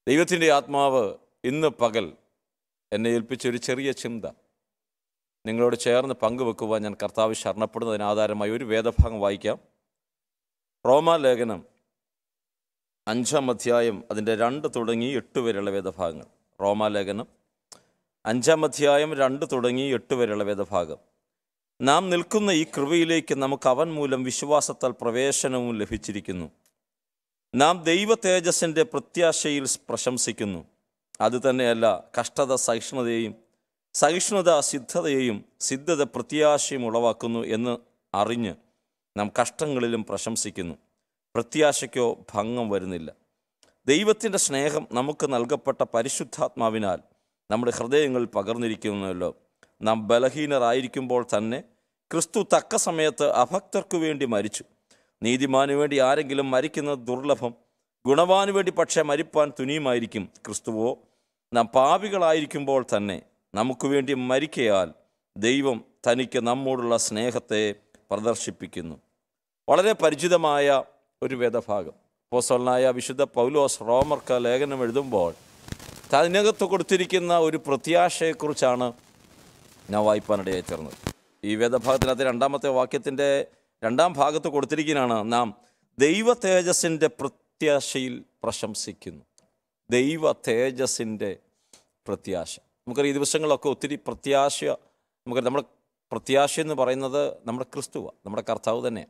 ദൈവത്തിൻ്റെ ആത്മാവ് ഇന്ന് പകൽ എന്നെ ഏൽപ്പിച്ചൊരു ചെറിയ ചിന്ത നിങ്ങളോട് ചേർന്ന് പങ്കുവെക്കുവാൻ ഞാൻ കർത്താവ് ശരണപ്പെടുന്നതിന് ആധാരമായി ഒരു വേദഭാഗം വായിക്കാം റോമാലേഖനം അഞ്ചാം അധ്യായം അതിൻ്റെ രണ്ട് തുടങ്ങി എട്ട് വരെയുള്ള വേദഭാഗങ്ങൾ റോമാലേഖനം അഞ്ചാം അധ്യായം രണ്ട് തുടങ്ങി എട്ട് വരെയുള്ള വേദഭാഗം നാം നിൽക്കുന്ന ഈ കൃപയിലേക്ക് നമുക്ക് അവൻ മൂലം വിശ്വാസത്താൽ പ്രവേശനവും ലഭിച്ചിരിക്കുന്നു നാം ദൈവ തേജസ്സിൻ്റെ പ്രത്യാശയിൽ പ്രശംസിക്കുന്നു അതുതന്നെയല്ല കഷ്ടത സഹിഷ്ണുതയെയും സഹിഷ്ണുത സിദ്ധതയെയും സിദ്ധത പ്രത്യാശയും ഉളവാക്കുന്നു എന്ന് അറിഞ്ഞ് നാം കഷ്ടങ്ങളിലും പ്രശംസിക്കുന്നു പ്രത്യാശയ്ക്കോ ഭംഗം വരുന്നില്ല ദൈവത്തിൻ്റെ സ്നേഹം നമുക്ക് നൽകപ്പെട്ട പരിശുദ്ധാത്മാവിനാൽ നമ്മുടെ ഹൃദയങ്ങളിൽ പകർന്നിരിക്കുന്നുവല്ലോ നാം ബലഹീനരായിരിക്കുമ്പോൾ തന്നെ ക്രിസ്തു തക്ക സമയത്ത് അഭക്തർക്കു വേണ്ടി മരിച്ചു നീതിമാനു വേണ്ടി ആരെങ്കിലും മരിക്കുന്നത് ദുർലഭം ഗുണവാനു വേണ്ടി പക്ഷേ മരിപ്പാൻ തുനിയുമായിരിക്കും ക്രിസ്തുവോ നാം പാപികളായിരിക്കുമ്പോൾ തന്നെ നമുക്ക് വേണ്ടി മരിക്കയാൽ ദൈവം തനിക്ക് നമ്മോടുള്ള സ്നേഹത്തെ പ്രദർശിപ്പിക്കുന്നു വളരെ പരിചിതമായ ഒരു വേദഭാഗം പോസ്റ്റലനായ വിശുദ്ധ പൗലോസ് റോമർക്ക് ലേഖനം എഴുതുമ്പോൾ അതിനകത്ത് കൊടുത്തിരിക്കുന്ന ഒരു പ്രത്യാശയെക്കുറിച്ചാണ് ഞാൻ വായിപ്പാനിടയായി തീർന്നത് ഈ വേദഭാഗത്തിനകത്ത് രണ്ടാമത്തെ വാക്യത്തിൻ്റെ രണ്ടാം ഭാഗത്ത് കൊടുത്തിരിക്കുന്നതാണ് നാം ദൈവ തേജസ്സിൻ്റെ പ്രത്യാശയിൽ പ്രശംസിക്കുന്നു ദൈവ തേജസ്സിൻ്റെ പ്രത്യാശ നമുക്കറിയാം ഈ ദിവസങ്ങളൊക്കെ ഒത്തിരി പ്രത്യാശ നമുക്ക് നമ്മുടെ പ്രത്യാശ എന്ന് പറയുന്നത് നമ്മുടെ ക്രിസ്തുവാണ് നമ്മുടെ കർത്താവ് തന്നെയാണ്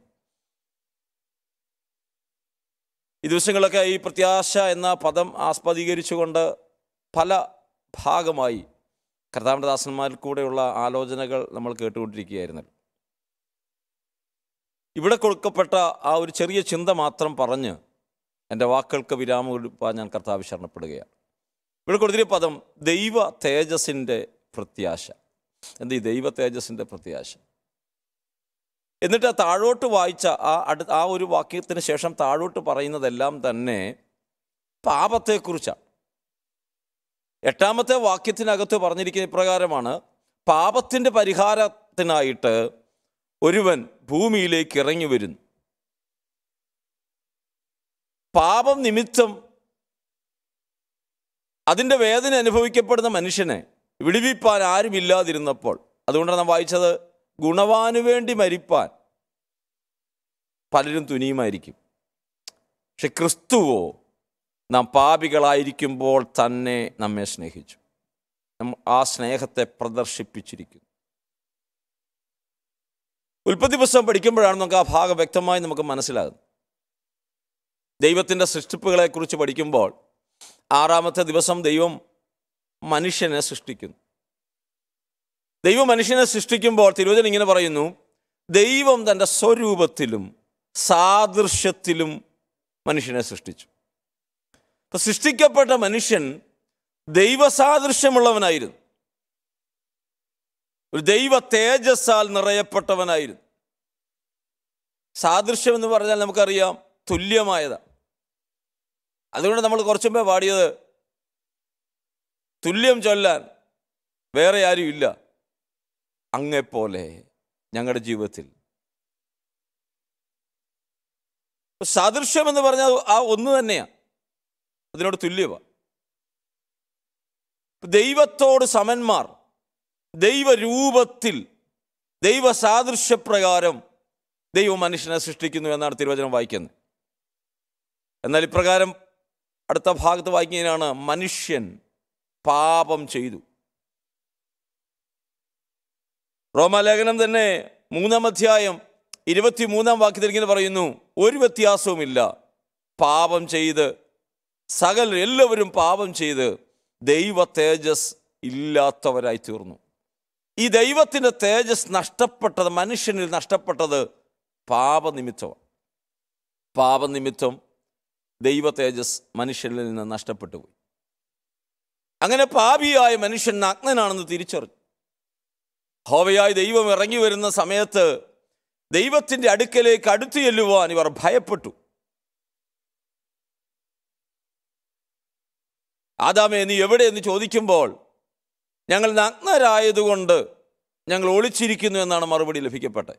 ഈ ദിവസങ്ങളൊക്കെ ഈ പ്രത്യാശ എന്ന പദം ആസ്പദീകരിച്ചുകൊണ്ട് പല ഭാഗമായി കർത്താവിൻ്റെ ദാസന്മാരിൽ കൂടെയുള്ള ആലോചനകൾ നമ്മൾ കേട്ടുകൊണ്ടിരിക്കുകയായിരുന്നല്ലോ ഇവിടെ കൊടുക്കപ്പെട്ട ആ ഒരു ചെറിയ ചിന്ത മാത്രം പറഞ്ഞ് എൻ്റെ വാക്കുകൾക്ക് വിരാമം കൊടുപ്പാൻ ഞാൻ കർത്താവ് ശരണപ്പെടുകയാണ് ഇവിടെ കൊടുത്തിരിയ പദം ദൈവ തേജസ്സിൻ്റെ പ്രത്യാശ എന്ത് ഈ ദൈവ തേജസ്സിൻ്റെ പ്രത്യാശ എന്നിട്ട് ആ താഴോട്ട് വായിച്ച ആ അടു ആ ഒരു വാക്യത്തിന് ശേഷം താഴോട്ട് പറയുന്നതെല്ലാം തന്നെ പാപത്തെക്കുറിച്ചാണ് എട്ടാമത്തെ വാക്യത്തിനകത്ത് പറഞ്ഞിരിക്കുന്ന ഇപ്രകാരമാണ് പാപത്തിൻ്റെ പരിഹാരത്തിനായിട്ട് ഒരുവൻ ഭൂമിയിലേക്ക് ഇറങ്ങി വരുന്നു പാപം നിമിത്തം അതിൻ്റെ വേദന അനുഭവിക്കപ്പെടുന്ന മനുഷ്യനെ വിടുവിപ്പാൻ ആരുമില്ലാതിരുന്നപ്പോൾ അതുകൊണ്ടാണ് നാം വായിച്ചത് ഗുണവാനു വേണ്ടി മരിപ്പാൻ പലരും തുനിയുമായിരിക്കും പക്ഷെ ക്രിസ്തുവോ നാം പാപികളായിരിക്കുമ്പോൾ തന്നെ നമ്മെ സ്നേഹിച്ചു നമ്മ ആ സ്നേഹത്തെ പ്രദർശിപ്പിച്ചിരിക്കുന്നു ഉൽപ്പത്തി പുസ്തകം പഠിക്കുമ്പോഴാണ് നമുക്ക് ആ ഭാഗം വ്യക്തമായി നമുക്ക് മനസ്സിലാകുന്നത് ദൈവത്തിൻ്റെ സൃഷ്ടിപ്പുകളെക്കുറിച്ച് പഠിക്കുമ്പോൾ ആറാമത്തെ ദിവസം ദൈവം മനുഷ്യനെ സൃഷ്ടിക്കുന്നു ദൈവം മനുഷ്യനെ സൃഷ്ടിക്കുമ്പോൾ തിരുവചനം ഇങ്ങനെ പറയുന്നു ദൈവം തൻ്റെ സ്വരൂപത്തിലും സാദൃശ്യത്തിലും മനുഷ്യനെ സൃഷ്ടിച്ചു അപ്പൊ സൃഷ്ടിക്കപ്പെട്ട മനുഷ്യൻ ദൈവസാദൃശ്യമുള്ളവനായിരുന്നു ഒരു ദൈവ തേജസ്സാൽ നിറയപ്പെട്ടവനായിരുന്നു സാദൃശ്യം എന്ന് പറഞ്ഞാൽ നമുക്കറിയാം തുല്യമായതാണ് അതുകൊണ്ട് നമ്മൾ കുറച്ചു മുമ്പേ പാടിയത് തുല്യം ചൊല്ലാൻ വേറെ ആരും ഇല്ല അങ്ങെപ്പോലെ ഞങ്ങളുടെ ജീവിതത്തിൽ സാദൃശ്യം എന്ന് പറഞ്ഞാൽ ആ ഒന്ന് തന്നെയാണ് അതിനോട് തുല്യമാണ് ദൈവത്തോട് സമന്മാർ ദൈവരൂപത്തിൽ ദൈവ സാദൃശ്യപ്രകാരം ദൈവം മനുഷ്യനെ സൃഷ്ടിക്കുന്നു എന്നാണ് തിരുവചനം വായിക്കുന്നത് എന്നാൽ ഇപ്രകാരം അടുത്ത ഭാഗത്ത് വായിക്കുന്നതിനാണ് മനുഷ്യൻ പാപം ചെയ്തു റോമാലേഖനം തന്നെ മൂന്നാം അധ്യായം ഇരുപത്തി മൂന്നാം വാക്യത്തിൽ ഇങ്ങനെ പറയുന്നു ഒരു വ്യത്യാസവുമില്ല പാപം ചെയ്ത് സകല എല്ലാവരും പാപം ചെയ്ത് ദൈവ തേജസ് ഇല്ലാത്തവരായി തീർന്നു ഈ ദൈവത്തിൻ്റെ തേജസ് നഷ്ടപ്പെട്ടത് മനുഷ്യനിൽ നഷ്ടപ്പെട്ടത് പാപനിമിത്തമാണ് പാപനിമിത്തം ദൈവ തേജസ് മനുഷ്യനിൽ നിന്ന് നഷ്ടപ്പെട്ടു പോയി അങ്ങനെ പാപിയായ മനുഷ്യൻ നഗ്നനാണെന്ന് തിരിച്ചറിഞ്ഞു ഹോവയായ ദൈവം ഇറങ്ങി വരുന്ന സമയത്ത് ദൈവത്തിൻ്റെ അടുക്കലേക്ക് അടുത്തു ചെല്ലുവാൻ ഇവർ ഭയപ്പെട്ടു ആദാമേ നീ എവിടെ എന്ന് ചോദിക്കുമ്പോൾ ഞങ്ങൾ നഗ്നരായതുകൊണ്ട് ഞങ്ങൾ ഒളിച്ചിരിക്കുന്നു എന്നാണ് മറുപടി ലഭിക്കപ്പെട്ടത്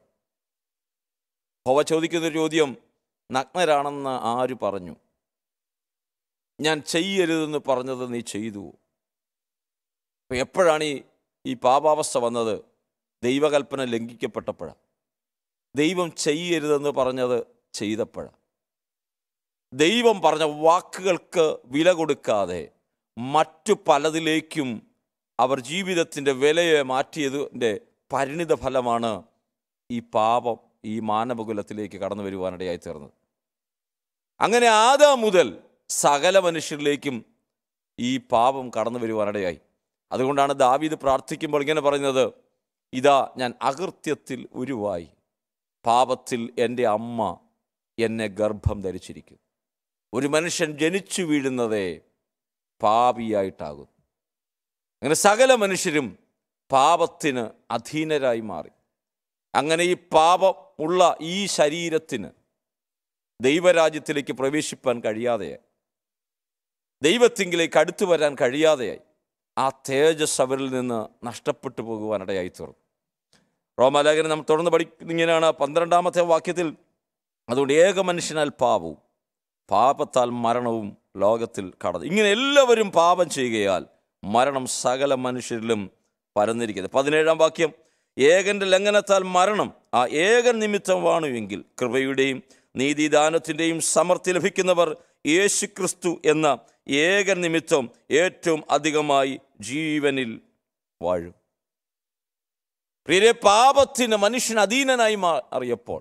ഹോവ ചോദിക്കുന്ന ഒരു ചോദ്യം നഗ്നരാണെന്ന് ആര് പറഞ്ഞു ഞാൻ ചെയ്യരുതെന്ന് പറഞ്ഞത് നീ ചെയ്തു അപ്പം എപ്പോഴാണ് ഈ ഈ പാപാവസ്ഥ വന്നത് ദൈവകൽപ്പന ലംഘിക്കപ്പെട്ടപ്പോഴാണ് ദൈവം ചെയ്യരുതെന്ന് പറഞ്ഞത് ചെയ്തപ്പോഴാണ് ദൈവം പറഞ്ഞ വാക്കുകൾക്ക് വില കൊടുക്കാതെ മറ്റു പലതിലേക്കും അവർ ജീവിതത്തിൻ്റെ വിലയെ മാറ്റിയതിൻ്റെ പരിണിത ഫലമാണ് ഈ പാപം ഈ മാനവകുലത്തിലേക്ക് കടന്നു വരുവാനിടയായി തീർന്നത് അങ്ങനെ ആദാ മുതൽ സകല മനുഷ്യരിലേക്കും ഈ പാപം കടന്നു വരുവാനിടയായി അതുകൊണ്ടാണ് ദാവീദ് പ്രാർത്ഥിക്കുമ്പോൾ ഇങ്ങനെ പറയുന്നത് ഇതാ ഞാൻ അകൃത്യത്തിൽ ഉരുവായി പാപത്തിൽ എൻ്റെ അമ്മ എന്നെ ഗർഭം ധരിച്ചിരിക്കും ഒരു മനുഷ്യൻ ജനിച്ചു വീഴുന്നതേ പാപിയായിട്ടാകും അങ്ങനെ സകല മനുഷ്യരും പാപത്തിന് അധീനരായി മാറി അങ്ങനെ ഈ പാപം ഉള്ള ഈ ശരീരത്തിന് ദൈവരാജ്യത്തിലേക്ക് പ്രവേശിപ്പാൻ കഴിയാതെയായി ദൈവത്തിങ്കിലേക്ക് അടുത്തു വരാൻ കഴിയാതെയായി ആ തേജസ് അവരിൽ നിന്ന് നഷ്ടപ്പെട്ടു പോകുവാനിടയായി തീർന്നു റോമാലേഖനം നമ്മൾ തുടർന്ന് പഠിക്കുന്ന ഇങ്ങനെയാണ് പന്ത്രണ്ടാമത്തെ വാക്യത്തിൽ അതുകൊണ്ട് ഏക മനുഷ്യനാൽ പാപവും പാപത്താൽ മരണവും ലോകത്തിൽ കടന്നു ഇങ്ങനെ എല്ലാവരും പാപം ചെയ്യുകയാൽ മരണം സകല മനുഷ്യരിലും പരന്നിരിക്കുന്നത് പതിനേഴാം വാക്യം ഏകന്റെ ലംഘനത്താൽ മരണം ആ ഏകൻ നിമിത്തമാണ് എങ്കിൽ കൃപയുടെയും നീതിദാനത്തിൻ്റെയും സമൃദ്ധി ലഭിക്കുന്നവർ യേശു ക്രിസ്തു എന്ന ഏക നിമിത്തം ഏറ്റവും അധികമായി ജീവനിൽ വാഴും പ്രിയരെ പാപത്തിന് മനുഷ്യൻ അധീനനായി മാറിയപ്പോൾ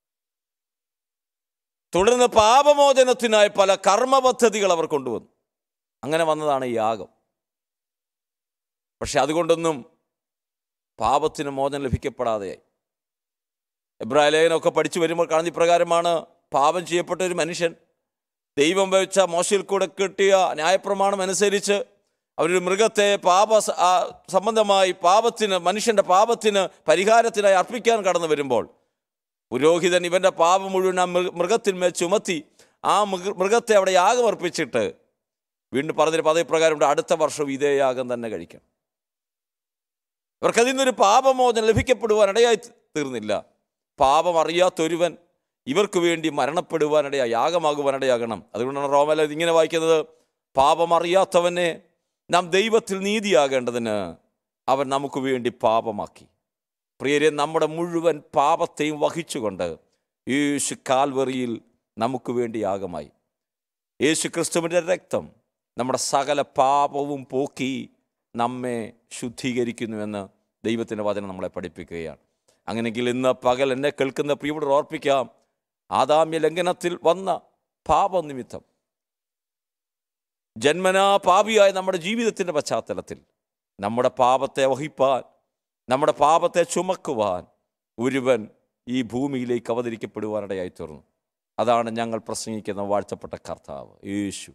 തുടർന്ന് പാപമോചനത്തിനായി പല കർമ്മ പദ്ധതികൾ അവർ കൊണ്ടുവന്നു അങ്ങനെ വന്നതാണ് ഈ യാഗം പക്ഷെ അതുകൊണ്ടൊന്നും പാപത്തിന് മോചനം ലഭിക്കപ്പെടാതെയായി എബ്രാഹിലേഖനമൊക്കെ പഠിച്ചു വരുമ്പോൾ കാണുന്ന ഇപ്രകാരമാണ് പാപം ചെയ്യപ്പെട്ട ഒരു മനുഷ്യൻ ദൈവം വെച്ച മോശയിൽ കൂടെ കിട്ടിയ ന്യായപ്രമാണം അനുസരിച്ച് അവരൊരു മൃഗത്തെ പാപ സ- ആ സംബന്ധമായി പാപത്തിന് മനുഷ്യൻ്റെ പാപത്തിന് പരിഹാരത്തിനായി അർപ്പിക്കാൻ കടന്നു വരുമ്പോൾ പുരോഹിതൻ ഇവൻ്റെ പാപം മുഴുവൻ ആ മൃഗ മൃഗത്തിന്മേൽ ചുമത്തി ആ മൃഗ മൃഗത്തെ അവിടെ യാഗം അർപ്പിച്ചിട്ട് വീണ്ടും പറഞ്ഞൊരു പദവിപ്രകാരം അടുത്ത വർഷം ഇതേ യാഗം തന്നെ കഴിക്കണം ഇവർക്ക് അതിൽ നിന്നൊരു പാപമോചനം ലഭിക്കപ്പെടുവാൻ ഇടയായി തീർന്നില്ല പാപം അറിയാത്തൊരുവൻ ഇവർക്ക് വേണ്ടി മരണപ്പെടുവാനിടയാ യാഗമാകുവാനിടയാകണം അതുകൊണ്ടാണ് റോമല ഇങ്ങനെ വായിക്കുന്നത് പാപം അറിയാത്തവനെ നാം ദൈവത്തിൽ നീതിയാകേണ്ടതിന് അവൻ നമുക്ക് വേണ്ടി പാപമാക്കി പ്രിയരെ നമ്മുടെ മുഴുവൻ പാപത്തെയും വഹിച്ചുകൊണ്ട് യേശു കാൽവറിയിൽ നമുക്ക് വേണ്ടി യാഗമായി യേശു ക്രിസ്തുവിൻ്റെ രക്തം നമ്മുടെ സകല പാപവും പോക്കി നമ്മെ ശുദ്ധീകരിക്കുന്നുവെന്ന് ദൈവത്തിൻ്റെ വചനം നമ്മളെ പഠിപ്പിക്കുകയാണ് അങ്ങനെയെങ്കിൽ ഇന്ന് പകൽ എന്നെ കേൾക്കുന്ന പ്രിയോട് ഓർപ്പിക്കാം ആദാമ്യ ലംഘനത്തിൽ വന്ന പാപനിമിത്തം ജന്മനാ പാപിയായ നമ്മുടെ ജീവിതത്തിൻ്റെ പശ്ചാത്തലത്തിൽ നമ്മുടെ പാപത്തെ വഹിപ്പാൻ നമ്മുടെ പാപത്തെ ചുമക്കുവാൻ ഒരുവൻ ഈ ഭൂമിയിലേക്ക് അവതരിക്കപ്പെടുവാനിടയായി തീർന്നു അതാണ് ഞങ്ങൾ പ്രസംഗിക്കുന്ന വാഴ്ത്തപ്പെട്ട കർത്താവ് യേശു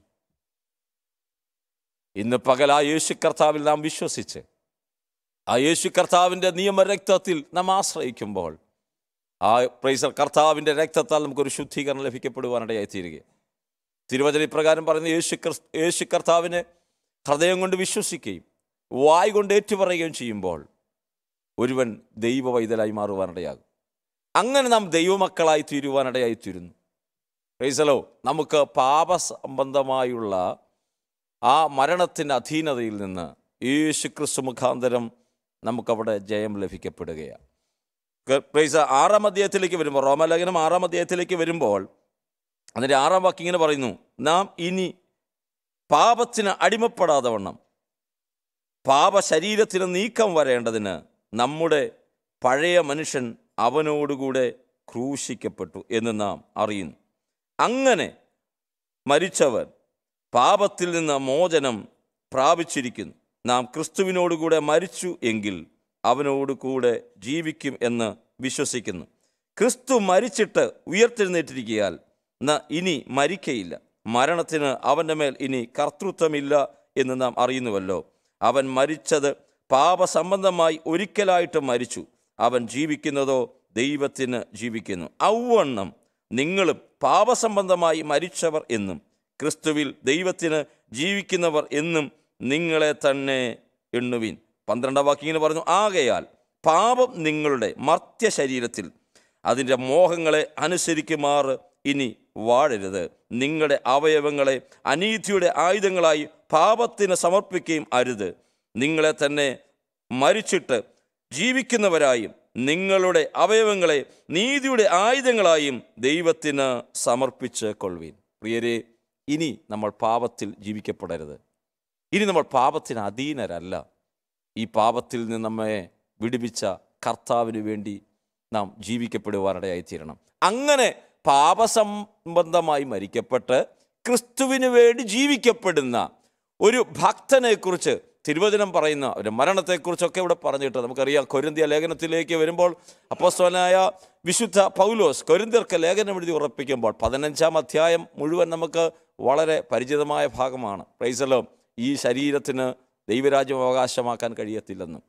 ഇന്ന് പകൽ ആ യേശു കർത്താവിൽ നാം വിശ്വസിച്ച് ആ യേശു കർത്താവിൻ്റെ നിയമരക്തത്തിൽ നാം ആശ്രയിക്കുമ്പോൾ ആ പ്രൈസർ കർത്താവിൻ്റെ രക്തത്താൽ നമുക്കൊരു ശുദ്ധീകരണം ലഭിക്കപ്പെടുവാനിടയായി തീരുക തിരുവചന ഇപ്രകാരം പറയുന്ന യേശു ക്രിസ് യേശു കർത്താവിനെ ഹൃദയം കൊണ്ട് വിശ്വസിക്കുകയും വായ് കൊണ്ട് ഏറ്റുപറയുകയും ചെയ്യുമ്പോൾ ഒരുവൻ ദൈവ വൈതലായി മാറുവാനിടയാകും അങ്ങനെ നാം ദൈവമക്കളായി തീരുവാനിടയായി തീരുന്നു പ്രൈസലോ നമുക്ക് പാപസംബന്ധമായുള്ള ആ മരണത്തിൻ്റെ അധീനതയിൽ നിന്ന് യേശു ക്രിസ്തു മുഖാന്തരം നമുക്കവിടെ ജയം ലഭിക്കപ്പെടുകയാണ് ക- പ്രൈസ് ആറാം അധ്യായത്തിലേക്ക് വരുമ്പോൾ റോമലേഖനം ആറാം അധ്യായത്തിലേക്ക് വരുമ്പോൾ അതിൻ്റെ ആറാം വാക്യം ഇങ്ങനെ പറയുന്നു നാം ഇനി പാപത്തിന് അടിമപ്പെടാതെ വണ്ണം പാപ ശരീരത്തിന് നീക്കം വരേണ്ടതിന് നമ്മുടെ പഴയ മനുഷ്യൻ അവനോടുകൂടെ ക്രൂശിക്കപ്പെട്ടു എന്ന് നാം അറിയുന്നു അങ്ങനെ മരിച്ചവൻ പാപത്തിൽ നിന്ന് മോചനം പ്രാപിച്ചിരിക്കുന്നു നാം ക്രിസ്തുവിനോടുകൂടെ മരിച്ചു എങ്കിൽ അവനോട് കൂടെ ജീവിക്കും എന്ന് വിശ്വസിക്കുന്നു ക്രിസ്തു മരിച്ചിട്ട് ഉയർത്തെഴുന്നേറ്റിരിക്കയാൽ ന ഇനി മരിക്കയില്ല മരണത്തിന് അവൻ്റെ മേൽ ഇനി കർത്തൃത്വമില്ല എന്ന് നാം അറിയുന്നുവല്ലോ അവൻ മരിച്ചത് പാപസംബന്ധമായി ഒരിക്കലായിട്ട് മരിച്ചു അവൻ ജീവിക്കുന്നതോ ദൈവത്തിന് ജീവിക്കുന്നു ഔവണ്ണം നിങ്ങളും പാപസംബന്ധമായി മരിച്ചവർ എന്നും ക്രിസ്തുവിൽ ദൈവത്തിന് ജീവിക്കുന്നവർ എന്നും നിങ്ങളെ തന്നെ എണ്ണുവിൻ പന്ത്രണ്ടാം വാക്യം ഇങ്ങനെ പറഞ്ഞു ആകയാൽ പാപം നിങ്ങളുടെ മർത്യ ശരീരത്തിൽ അതിൻ്റെ മോഹങ്ങളെ അനുസരിക്കുമാറ് ഇനി വാഴരുത് നിങ്ങളുടെ അവയവങ്ങളെ അനീതിയുടെ ആയുധങ്ങളായി പാപത്തിന് സമർപ്പിക്കുകയും അരുത് നിങ്ങളെ തന്നെ മരിച്ചിട്ട് ജീവിക്കുന്നവരായും നിങ്ങളുടെ അവയവങ്ങളെ നീതിയുടെ ആയുധങ്ങളായും ദൈവത്തിന് സമർപ്പിച്ച് കൊള്ളുവീൻ പ്രിയരെ ഇനി നമ്മൾ പാപത്തിൽ ജീവിക്കപ്പെടരുത് ഇനി നമ്മൾ പാപത്തിന് അധീനരല്ല ഈ പാപത്തിൽ നിന്ന് നമ്മെ വിടുവിച്ച കർത്താവിന് വേണ്ടി നാം ജീവിക്കപ്പെടുവാനിടയായിത്തീരണം അങ്ങനെ പാപസംബന്ധമായി മരിക്കപ്പെട്ട് ക്രിസ്തുവിന് വേണ്ടി ജീവിക്കപ്പെടുന്ന ഒരു ഭക്തനെക്കുറിച്ച് തിരുവചനം പറയുന്ന ഒരു മരണത്തെക്കുറിച്ചൊക്കെ ഇവിടെ പറഞ്ഞിട്ട് നമുക്കറിയാം കൊരിന്തിയ ലേഖനത്തിലേക്ക് വരുമ്പോൾ അപ്പോസ്തലനായ വിശുദ്ധ പൗലോസ് കൊരിന്തിയർക്ക് ലേഖനം എഴുതി ഉറപ്പിക്കുമ്പോൾ പതിനഞ്ചാം അധ്യായം മുഴുവൻ നമുക്ക് വളരെ പരിചിതമായ ഭാഗമാണ് പ്രൈസലോ ഈ ശരീരത്തിന് ദൈവരാജ്യം അവകാശമാക്കാൻ കഴിയത്തില്ലെന്നും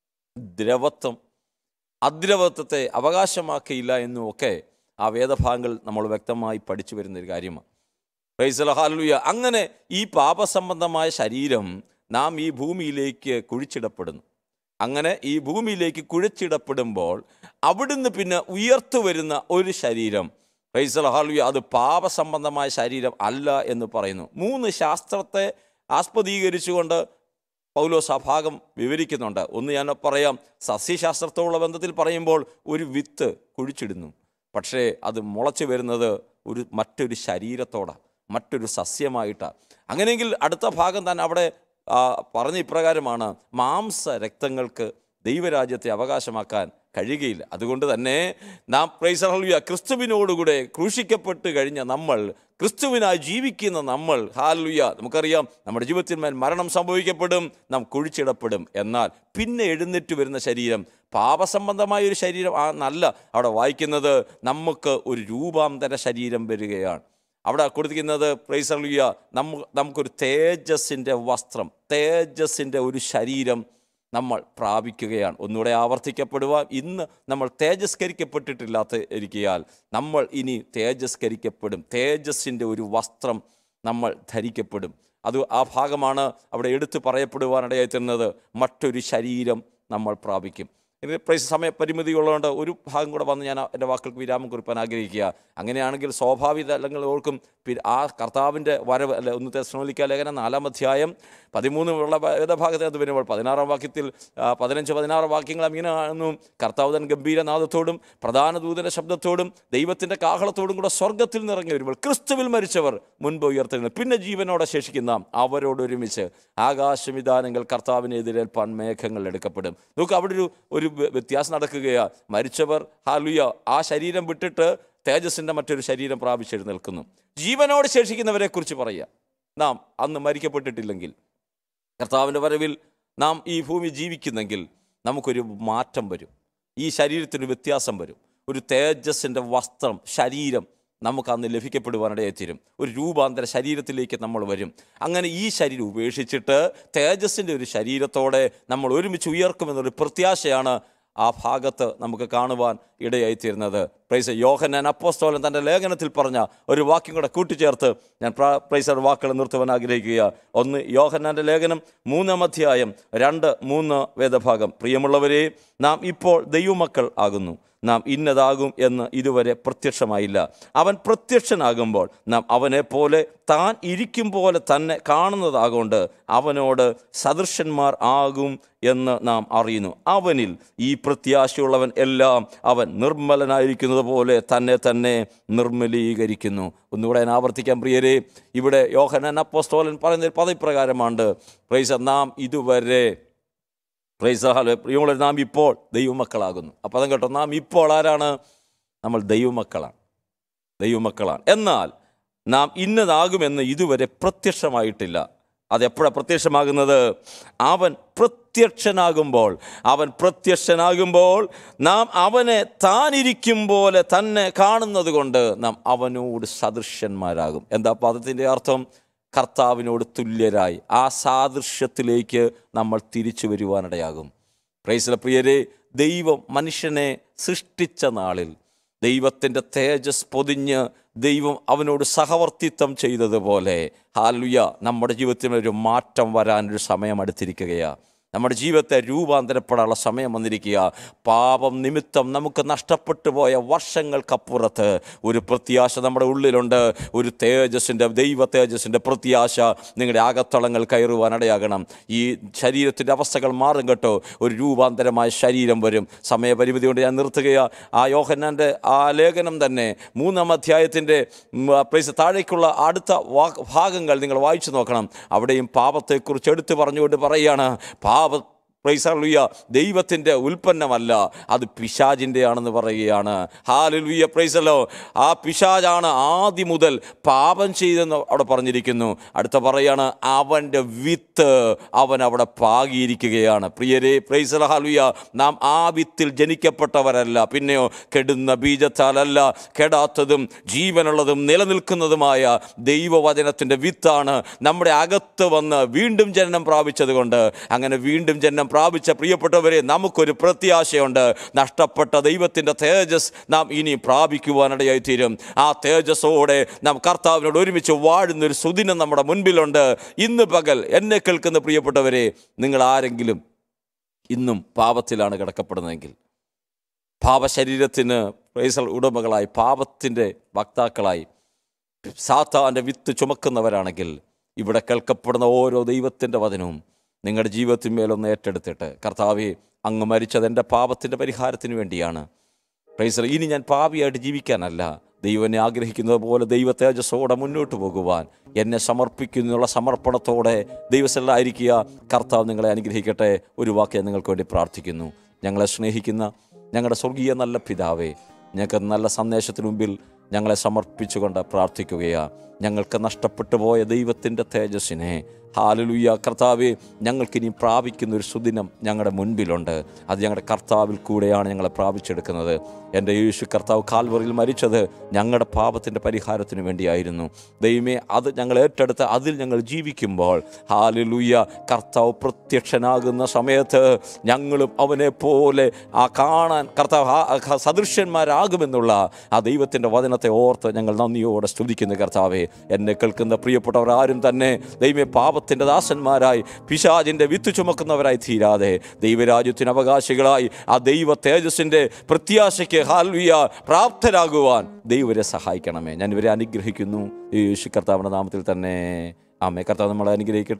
ദ്രവത്വം അദ്രവത്വത്തെ അവകാശമാക്കിയില്ല എന്നും ഒക്കെ ആ വേദഭാഗങ്ങൾ നമ്മൾ വ്യക്തമായി പഠിച്ചു വരുന്നൊരു കാര്യമാണ് പ്രൈസല ഹാലുയ അങ്ങനെ ഈ പാപസംബന്ധമായ ശരീരം നാം ഈ ഭൂമിയിലേക്ക് കുഴിച്ചിടപ്പെടുന്നു അങ്ങനെ ഈ ഭൂമിയിലേക്ക് കുഴിച്ചിടപ്പെടുമ്പോൾ അവിടുന്ന് പിന്നെ ഉയർത്തു വരുന്ന ഒരു ശരീരം പ്രൈസല ഹാലുയ അത് പാപസംബന്ധമായ ശരീരം അല്ല എന്ന് പറയുന്നു മൂന്ന് ശാസ്ത്രത്തെ ആസ്പദീകരിച്ചുകൊണ്ട് പൗലോസ് ആ ഭാഗം വിവരിക്കുന്നുണ്ട് ഒന്ന് ഞാൻ പറയാം സസ്യശാസ്ത്രത്തോടുള്ള ബന്ധത്തിൽ പറയുമ്പോൾ ഒരു വിത്ത് കുഴിച്ചിടുന്നു പക്ഷേ അത് മുളച്ചു വരുന്നത് ഒരു മറ്റൊരു ശരീരത്തോടാണ് മറ്റൊരു സസ്യമായിട്ടാണ് അങ്ങനെയെങ്കിൽ അടുത്ത ഭാഗം തന്നെ അവിടെ ആ, പറഞ്ഞ ഇപ്രകാരമാണ് മാംസ രക്തങ്ങൾക്ക് ദൈവരാജ്യത്തെ അവകാശമാക്കാൻ കഴിയുകയില്ല അതുകൊണ്ട് തന്നെ നാം പ്രൈസഹൽവിയ ക്രിസ്തുവിനോടുകൂടെ ക്രൂശിക്കപ്പെട്ട് കഴിഞ്ഞ നമ്മൾ ക്രിസ്തുവിനായി ജീവിക്കുന്ന നമ്മൾ ഹാലുയ നമുക്കറിയാം നമ്മുടെ ജീവിതത്തിൽ മേൽ മരണം സംഭവിക്കപ്പെടും നാം കുഴിച്ചിടപ്പെടും എന്നാൽ പിന്നെ എഴുന്നേറ്റ് വരുന്ന ശരീരം പാപസംബന്ധമായ ഒരു ശരീരം ആ നല്ല അവിടെ വായിക്കുന്നത് നമുക്ക് ഒരു രൂപാന്തര ശരീരം വരികയാണ് അവിടെ കൊടുത്തിരിക്കുന്നത് പ്രൈസർലിയ നമ്മ നമുക്കൊരു തേജസ്സിൻ്റെ വസ്ത്രം തേജസ്സിൻ്റെ ഒരു ശരീരം നമ്മൾ പ്രാപിക്കുകയാണ് ഒന്നുകൂടെ ആവർത്തിക്കപ്പെടുവാൻ ഇന്ന് നമ്മൾ തേജസ്കരിക്കപ്പെട്ടിട്ടില്ലാത്ത ഇരിക്കയാൽ നമ്മൾ ഇനി തേജസ്കരിക്കപ്പെടും തേജസ്സിൻ്റെ ഒരു വസ്ത്രം നമ്മൾ ധരിക്കപ്പെടും അത് ആ ഭാഗമാണ് അവിടെ എടുത്തു പറയപ്പെടുവാനിടയായി തരുന്നത് മറ്റൊരു ശരീരം നമ്മൾ പ്രാപിക്കും ഇതിന് പ്രൈസ് സമയപരിമിതി ഉള്ളതുകൊണ്ട് ഒരു ഭാഗം കൂടെ വന്ന് ഞാൻ എൻ്റെ വാക്കുകൾക്ക് വിരാമം കുറിപ്പാൻ ആഗ്രഹിക്കുക അങ്ങനെയാണെങ്കിൽ സ്വാഭാവിക അല്ലെങ്കിൽ ഓർക്കും പി- ആ കർത്താവിൻ്റെ വരവ് അല്ലെ ഒന്ന് തെസ്നോലിക്ക ലേഖനം നാലാം അധ്യായം പതിമൂന്ന് ഉള്ള വേദഭാഗത്തിനകത്ത് വരുമ്പോൾ പതിനാറാം വാക്യത്തിൽ ആ, പതിനഞ്ച് പതിനാറ് വാക്യങ്ങൾ ഇങ്ങനെ കാണുന്നു കർത്താവ് തൻ ഗംഭീരനാഥത്തോടും പ്രധാന ദൂതൻ്റെ ശബ്ദത്തോടും ദൈവത്തിൻ്റെ കാഹളത്തോടും കൂടെ സ്വർഗത്തിൽ നിറങ്ങി വരുമ്പോൾ ക്രിസ്തുവിൽ മരിച്ചവർ മുൻപ് ഉയർത്തുന്നു പിന്നെ ജീവനോടെ ശേഷിക്കുന്ന അവരോടൊരുമിച്ച് ആകാശവിധാനങ്ങൾ കർത്താവിനെ എതിരേൽപ്പാൻ മേഘങ്ങൾ എടുക്കപ്പെടും നോക്ക് അവിടെ ഒരു ഒരു വ്യ- വ്യത്യാസം നടക്കുകയാണ് മരിച്ചവർ ഹാലുയ ആ ശരീരം വിട്ടിട്ട് തേജസ്സിൻ്റെ മറ്റൊരു ശരീരം പ്രാപിച്ചെഴുന്നേൽക്കുന്നു ജീവനോട് ശേഷിക്കുന്നവരെ കുറിച്ച് പറയുക നാം അന്ന് മരിക്കപ്പെട്ടിട്ടില്ലെങ്കിൽ കർത്താവിൻ്റെ വരവിൽ നാം ഈ ഭൂമി ജീവിക്കുന്നെങ്കിൽ നമുക്കൊരു മാറ്റം വരും ഈ ശരീരത്തിന് വ്യത്യാസം വരും ഒരു തേജസ്സിൻ്റെ വസ്ത്രം ശരീരം നമുക്ക് അന്ന് ലഭിക്കപ്പെടുവാനിടയായി തീരും ഒരു രൂപാന്തര ശരീരത്തിലേക്ക് നമ്മൾ വരും അങ്ങനെ ഈ ശരീരം ഉപേക്ഷിച്ചിട്ട് തേജസ്സിൻ്റെ ഒരു ശരീരത്തോടെ നമ്മൾ ഒരുമിച്ച് ഉയർക്കുമെന്നൊരു പ്രത്യാശയാണ് ആ ഭാഗത്ത് നമുക്ക് കാണുവാൻ ഇടയായിത്തീരുന്നത് പ്രൈസ് യോഹന്നാൻ അപ്പോസ്തോലൻ തൻ്റെ ലേഖനത്തിൽ പറഞ്ഞ ഒരു വാക്യം കൂടെ കൂട്ടിച്ചേർത്ത് ഞാൻ പ്രാ- പ്രൈസർ വാക്കുകൾ നിർത്തുവാൻ ആഗ്രഹിക്കുക ഒന്ന് യോഹന്നാൻ്റെ ലേഖനം മൂന്നാം അധ്യായം രണ്ട് മൂന്ന് വേദഭാഗം പ്രിയമുള്ളവരെ നാം ഇപ്പോൾ ദൈവമക്കൾ ആകുന്നു നാം ഇന്നതാകും എന്ന് ഇതുവരെ പ്രത്യക്ഷമായില്ല അവൻ പ്രത്യക്ഷനാകുമ്പോൾ നാം അവനെ പോലെ താൻ ഇരിക്കും പോലെ തന്നെ കാണുന്നതാകൊണ്ട് അവനോട് സദൃശന്മാർ ആകും എന്ന് നാം അറിയുന്നു അവനിൽ ഈ പ്രത്യാശയുള്ളവൻ എല്ലാം അവൻ നിർമ്മലനായിരിക്കുന്നത് പോലെ തന്നെ തന്നെ നിർമ്മലീകരിക്കുന്നു ഒന്നുകൂടെ ഞാൻ ആവർത്തിക്കാൻ പ്രിയരെ ഇവിടെ യോഹനൻ അപ്പോസ്തോലൻ പറയുന്ന ഒരു പദപ്രകാരമാണ് പ്രൈസ നാം ഇതുവരെ പ്രൈസ് ഹാലോ പ്രിയമുള്ള നാം ഇപ്പോൾ ദൈവമക്കളാകുന്നു അപ്പം അതും കേട്ടോ നാം ഇപ്പോൾ ആരാണ് നമ്മൾ ദൈവമക്കളാണ് ദൈവമക്കളാണ് എന്നാൽ നാം ഇന്നതാകുമെന്ന് ഇതുവരെ പ്രത്യക്ഷമായിട്ടില്ല അതെപ്പോഴാണ് പ്രത്യക്ഷമാകുന്നത് അവൻ പ്രത്യക്ഷനാകുമ്പോൾ അവൻ പ്രത്യക്ഷനാകുമ്പോൾ നാം അവനെ താനിരിക്കും പോലെ തന്നെ കാണുന്നത് കൊണ്ട് നാം അവനോട് സദൃശ്യന്മാരാകും എന്താ പദത്തിൻ്റെ അർത്ഥം കർത്താവിനോട് തുല്യരായി ആ സാദൃശ്യത്തിലേക്ക് നമ്മൾ തിരിച്ചു വരുവാനിടയാകും പ്രൈസിലെ പ്രിയരെ ദൈവം മനുഷ്യനെ സൃഷ്ടിച്ച നാളിൽ ദൈവത്തിൻ്റെ തേജസ് പൊതിഞ്ഞ് ദൈവം അവനോട് സഹവർത്തിത്വം ചെയ്തതുപോലെ ഹാലുയ നമ്മുടെ ജീവിതത്തിൽ ഒരു മാറ്റം വരാനൊരു സമയം അടുത്തിരിക്കുകയാണ് നമ്മുടെ ജീവിതത്തെ രൂപാന്തരപ്പെടാനുള്ള സമയം വന്നിരിക്കുക പാപം നിമിത്തം നമുക്ക് നഷ്ടപ്പെട്ടു പോയ വർഷങ്ങൾക്കപ്പുറത്ത് ഒരു പ്രത്യാശ നമ്മുടെ ഉള്ളിലുണ്ട് ഒരു തേജസ്സിൻ്റെ ദൈവ തേജസ്സിൻ്റെ പ്രത്യാശ നിങ്ങളുടെ അകത്തളങ്ങൾ കയറുവാൻ ഇടയാകണം ഈ ശരീരത്തിൻ്റെ അവസ്ഥകൾ മാറും കേട്ടോ ഒരു രൂപാന്തരമായ ശരീരം വരും സമയപരിമിതി കൊണ്ട് ഞാൻ നിർത്തുകയാ ആ യോഹന്നാൻ്റെ ആ ലേഖനം തന്നെ മൂന്നാം അധ്യായത്തിൻ്റെ പ്ലേസ് താഴേക്കുള്ള അടുത്ത വാ ഭാഗങ്ങൾ നിങ്ങൾ വായിച്ചു നോക്കണം അവിടെയും പാപത്തെക്കുറിച്ച് എടുത്തു പറഞ്ഞുകൊണ്ട് പറയുകയാണ് പാപ പ്രൈസലുയ്യ ദൈവത്തിൻ്റെ ഉൽപ്പന്നമല്ല അത് പിശാജിൻ്റെ ആണെന്ന് പറയുകയാണ് ഹാലുയ്യ പ്രൈസലോ ആ പിശാജാണ് ആദ്യം മുതൽ പാപം ചെയ്തെന്ന് അവിടെ പറഞ്ഞിരിക്കുന്നു അടുത്ത പറയാണ് അവൻ്റെ വിത്ത് അവൻ അവിടെ പാകിയിരിക്കുകയാണ് പ്രിയരെ പ്രൈസല ഹാലുയ്യ നാം ആ വിത്തിൽ ജനിക്കപ്പെട്ടവരല്ല പിന്നെയോ കെടുന്ന ബീജത്താലല്ല കെടാത്തതും ജീവനുള്ളതും നിലനിൽക്കുന്നതുമായ ദൈവവചനത്തിൻ്റെ വിത്താണ് നമ്മുടെ അകത്ത് വന്ന് വീണ്ടും ജനനം പ്രാപിച്ചത് കൊണ്ട് അങ്ങനെ വീണ്ടും ജനനം പ്രാപിച്ച പ്രിയപ്പെട്ടവരെ നമുക്കൊരു പ്രത്യാശയുണ്ട് നഷ്ടപ്പെട്ട ദൈവത്തിൻ്റെ തേജസ് നാം ഇനി പ്രാപിക്കുവാനിടയായി തീരും ആ തേജസ്സോടെ നാം കർത്താവിനോട് ഒരുമിച്ച് വാഴുന്നൊരു സുദിനം നമ്മുടെ മുൻപിലുണ്ട് ഇന്ന് പകൽ എന്നെ കേൾക്കുന്ന പ്രിയപ്പെട്ടവരെ നിങ്ങൾ ആരെങ്കിലും ഇന്നും പാപത്തിലാണ് കിടക്കപ്പെടുന്നതെങ്കിൽ പാപശരീരത്തിന് പ്രൈസൽ ഉടമകളായി പാപത്തിൻ്റെ വക്താക്കളായി സാത്താൻ്റെ വിത്ത് ചുമക്കുന്നവരാണെങ്കിൽ ഇവിടെ കേൾക്കപ്പെടുന്ന ഓരോ ദൈവത്തിൻ്റെ വചനവും നിങ്ങളുടെ ജീവിതത്തിന്മേലൊന്ന് ഏറ്റെടുത്തിട്ട് കർത്താവെ അങ്ങ് മരിച്ചത് എൻ്റെ പാപത്തിൻ്റെ പരിഹാരത്തിന് വേണ്ടിയാണ് പ്രൈസർ ഇനി ഞാൻ പാപിയായിട്ട് ജീവിക്കാനല്ല ദൈവനെ ആഗ്രഹിക്കുന്നത് പോലെ ദൈവ തേജസ്സോടെ മുന്നോട്ട് പോകുവാൻ എന്നെ സമർപ്പിക്കുന്നുള്ള സമർപ്പണത്തോടെ ദൈവസ്ഥലായിരിക്കുക കർത്താവ് നിങ്ങളെ അനുഗ്രഹിക്കട്ടെ ഒരു വാക്ക് ഞാൻ നിങ്ങൾക്ക് വേണ്ടി പ്രാർത്ഥിക്കുന്നു ഞങ്ങളെ സ്നേഹിക്കുന്ന ഞങ്ങളുടെ സ്വർഗീയ നല്ല പിതാവേ ഞങ്ങൾക്ക് നല്ല സന്ദേശത്തിന് മുമ്പിൽ ഞങ്ങളെ സമർപ്പിച്ചുകൊണ്ട് പ്രാർത്ഥിക്കുകയാ ഞങ്ങൾക്ക് നഷ്ടപ്പെട്ടു പോയ ദൈവത്തിൻ്റെ തേജസ്സിനെ ഹാലലുയ്യ കർത്താവെ ഞങ്ങൾക്കിനി പ്രാപിക്കുന്ന ഒരു സുദിനം ഞങ്ങളുടെ മുൻപിലുണ്ട് അത് ഞങ്ങളുടെ കർത്താവിൽ കൂടെയാണ് ഞങ്ങളെ പ്രാപിച്ചെടുക്കുന്നത് എൻ്റെ യേശു കർത്താവ് കാൽവറിയിൽ മരിച്ചത് ഞങ്ങളുടെ പാപത്തിൻ്റെ പരിഹാരത്തിന് വേണ്ടിയായിരുന്നു ദൈവമേ അത് ഞങ്ങൾ ഏറ്റെടുത്ത് അതിൽ ഞങ്ങൾ ജീവിക്കുമ്പോൾ ഹാലലുയ്യ കർത്താവ് പ്രത്യക്ഷനാകുന്ന സമയത്ത് ഞങ്ങളും അവനെ പോലെ ആ കാണാൻ കർത്താവ് ആ സദൃശ്യന്മാരാകുമെന്നുള്ള ആ ദൈവത്തിൻ്റെ വചനത്തെ ഓർത്ത് ഞങ്ങൾ നന്ദിയോടെ സ്തുതിക്കുന്നു കർത്താവെ എന്നെ കേൾക്കുന്ന പ്രിയപ്പെട്ടവർ ആരും തന്നെ ദൈവമേ പാപത്തിൻ്റെ ദാസന്മാരായി പിശാജിൻ്റെ വിത്ത് ചുമക്കുന്നവരായി തീരാതെ ദൈവരാജ്യത്തിന് അവകാശികളായി ആ ദൈവ തേജസ്സിൻ്റെ പ്രത്യാശയ്ക്ക് ഹാൽവിയ പ്രാപ്തരാകുവാൻ ദൈവരെ സഹായിക്കണമേ ഞാൻ ഇവരെ അനുഗ്രഹിക്കുന്നു യേശു കർത്താവിൻ്റെ നാമത്തിൽ തന്നെ ആമേ കർത്താവ് നമ്മളെ അനുഗ്രഹിക്കട്ടെ